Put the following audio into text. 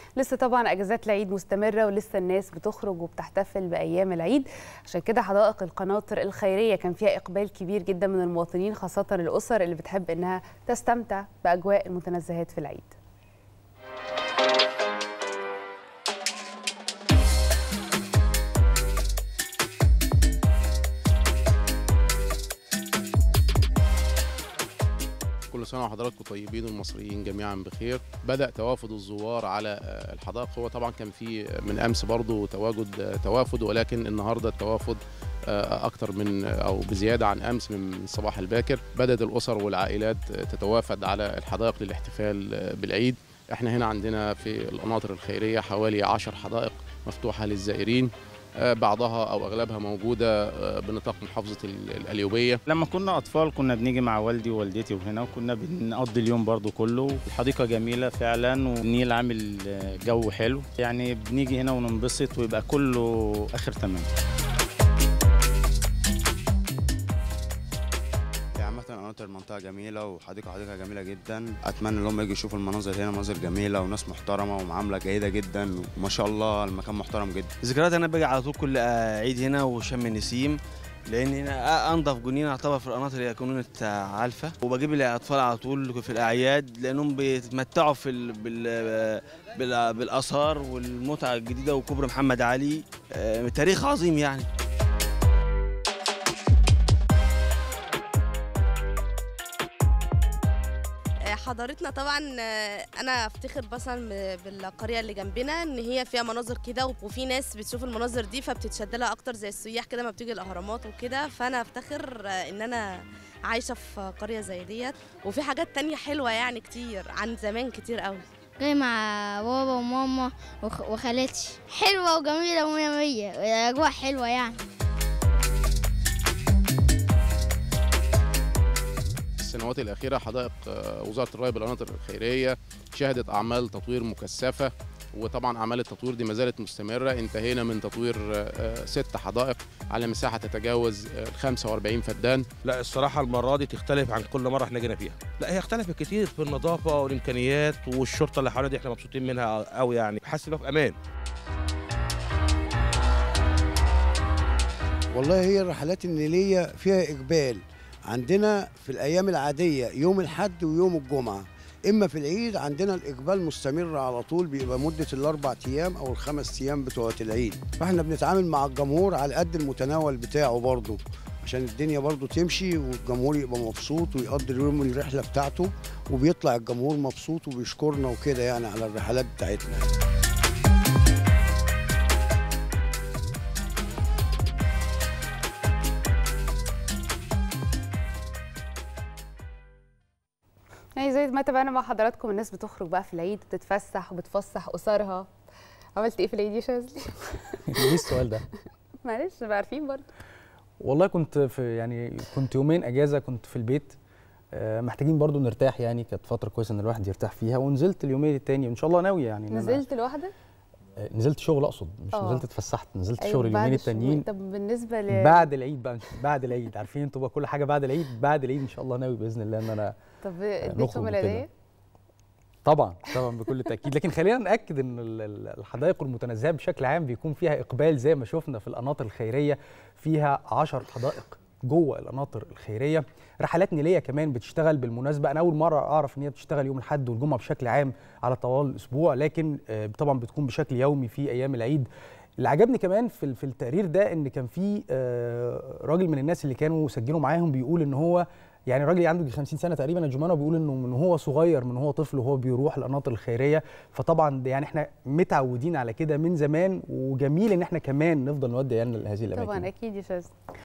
لسه طبعا اجازات العيد مستمره ولسه الناس بتخرج وبتحتفل بايام العيد عشان كده حدائق القناطر الخيريه كان فيها اقبال كبير جدا من المواطنين خاصه الاسر اللي بتحب انها تستمتع باجواء المتنزهات في العيد كل سنه وحضراتكم طيبين والمصريين جميعا بخير بدا توافد الزوار على آه، الحدائق هو طبعا كان في من امس برضه تواجد آه، توافد ولكن النهارده التوافد آه، اكتر من او بزياده عن امس من الصباح الباكر بدات الاسر والعائلات آه، تتوافد على الحدائق للاحتفال آه، بالعيد احنا هنا عندنا في القناطر الخيريه حوالي 10 حدائق مفتوحه للزائرين آه، بعضها او اغلبها موجوده آه، بنطاق محافظه ال- القليوبيه لما كنا اطفال كنا بنيجي مع والدي ووالدتي وهنا وكنا بنقضي اليوم برضو كله الحديقه جميله فعلا والنيل عامل آه، جو حلو يعني بنيجي هنا وننبسط ويبقى كله اخر تمام هي عامة قناطر المنطقة جميلة وحديقة حديقة جميلة جدا أتمنى إن هم يجوا يشوفوا المناظر هنا مناظر جميلة وناس محترمة ومعاملة جيدة جدا وما شاء الله المكان محترم جدا ذكريات انا باجي على طول كل آه، عيد هنا وشم النسيم لان هنا آه، انضف جنينه يعتبر في القناطر هي جنينه آه، علفه وبجيب الاطفال على طول في الاعياد لانهم بيتمتعوا في ال... بال... آه، بال... بالاثار والمتعه الجديده وكوبري محمد علي آه، تاريخ عظيم يعني حضارتنا طبعا آه، انا افتخر مثلا بالقريه اللي جنبنا ان هي فيها مناظر كده وفي ناس بتشوف المناظر دي فبتتشد لها اكتر زي السياح كده ما بتيجي الاهرامات وكده فانا افتخر آه، ان انا عايشه في قريه زي ديت وفي حاجات تانية حلوه يعني كتير عن زمان كتير قوي جاي مع بابا وماما وخ- وخالتي حلوة وجميلة ومية مية الأجواء حلوة يعني السنوات الأخيرة حدائق آه، وزارة الري بالقناطر الخيرية شهدت أعمال تطوير مكثفة وطبعا أعمال التطوير دي ما زالت مستمرة انتهينا من تطوير آه، آه، ست حدائق على مساحة تتجاوز آه، ال 45 فدان لا الصراحة المرة دي تختلف عن كل مرة احنا جينا فيها لا هي اختلفت كتير في النظافة والإمكانيات والشرطة اللي حوالينا دي احنا مبسوطين منها قوي يعني حاسس إنه في أمان والله هي الرحلات النيلية فيها إقبال عندنا في الأيام العادية يوم الحد ويوم الجمعة إما في العيد عندنا الإقبال مستمر على طول بيبقى مدة الأربع أيام أو الخمس أيام بتوع العيد فإحنا بنتعامل مع الجمهور على قد المتناول بتاعه برضه عشان الدنيا برضه تمشي والجمهور يبقى مبسوط ويقضي اليوم الرحلة بتاعته وبيطلع الجمهور مبسوط وبيشكرنا وكده يعني على الرحلات بتاعتنا يعني زي ما تابعنا مع حضراتكم الناس بتخرج بقى في العيد بتتفسح وبتفسح اسرها عملت ايه في العيد يا شاذلي ليه السؤال ده؟ معلش نبقى عارفين برضه والله كنت في يعني كنت يومين اجازه كنت في البيت آه، محتاجين برضو نرتاح يعني كانت فتره كويسه ان الواحد يرتاح فيها ونزلت اليومين التاني وان شاء الله ناوي يعني إن أنا- نزلت لوحدك آه، نزلت شغل اقصد مش آه. نزلت اتفسحت نزلت أيوة، شغل بعد اليومين الشغل. التانيين طب بالنسبه ل بعد العيد بقى بعد العيد عارفين انتوا بقى كل حاجه بعد العيد بعد العيد ان شاء الله ناوي باذن الله ان انا طب نخرج اديتهم وكده. العيديه طبعا طبعا بكل تاكيد لكن خلينا ناكد ان ال- ال- الحدائق المتنزهه بشكل عام بيكون فيها اقبال زي ما شفنا في القناطر الخيريه فيها 10 حدائق جوه القناطر الخيريه رحلات نيليه كمان بتشتغل بالمناسبه انا اول مره اعرف ان هي بتشتغل يوم الاحد والجمعه بشكل عام على طوال الاسبوع لكن آه، طبعا بتكون بشكل يومي في ايام العيد اللي عجبني كمان في ال- في التقرير ده ان كان في آه، راجل من الناس اللي كانوا سجلوا معاهم بيقول ان هو يعني الراجل عنده يجي 50 سنه تقريبا يا جمانه بيقول انه من هو صغير من هو طفل وهو بيروح القناطر الخيريه فطبعا ده يعني احنا متعودين على كده من زمان وجميل ان احنا كمان نفضل نودي عيالنا لهذه الاماكن طبعا اكيد يا شاذلي